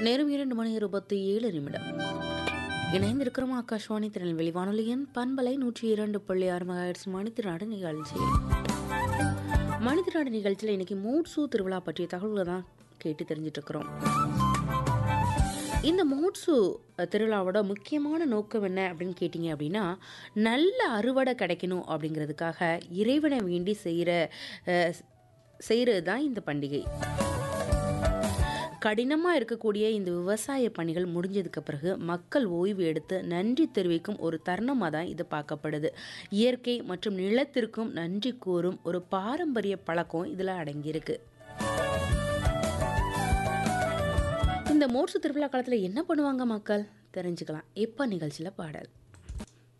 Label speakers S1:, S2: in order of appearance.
S1: நேரம் இரண்டு மணி இருபத்தி ஏழு நிமிடம் இணைந்திருக்கிறோம் ஆகாஷ்வாணி திருநெல்வேலி வானொலியின் பண்பலை நூற்றி இரண்டு புள்ளி ஆறு மகாயிரஸ் மணித்திராடு நிகழ்ச்சி மணித்திராடு நிகழ்ச்சியில் இன்னைக்கு மூட்சூ திருவிழா பற்றிய தகவல்களை தான் கேட்டு தெரிஞ்சிட்டு இருக்கிறோம் இந்த மூட்சு திருவிழாவோட முக்கியமான நோக்கம் என்ன அப்படின்னு கேட்டிங்க அப்படின்னா நல்ல அறுவடை கிடைக்கணும் அப்படிங்கிறதுக்காக இறைவனை வேண்டி செய்கிற செய்கிறது தான் இந்த பண்டிகை கடினமாக இருக்கக்கூடிய இந்த விவசாய பணிகள் முடிஞ்சதுக்கு பிறகு மக்கள் ஓய்வு எடுத்து நன்றி தெரிவிக்கும் ஒரு தருணமாக தான் இது பார்க்கப்படுது இயற்கை மற்றும் நிலத்திற்கும் நன்றி கூறும் ஒரு பாரம்பரிய பழக்கம் இதில் அடங்கியிருக்கு இந்த மோட்சு திருவிழா காலத்தில் என்ன பண்ணுவாங்க மக்கள் தெரிஞ்சுக்கலாம் இப்போ நிகழ்ச்சியில் பாடல்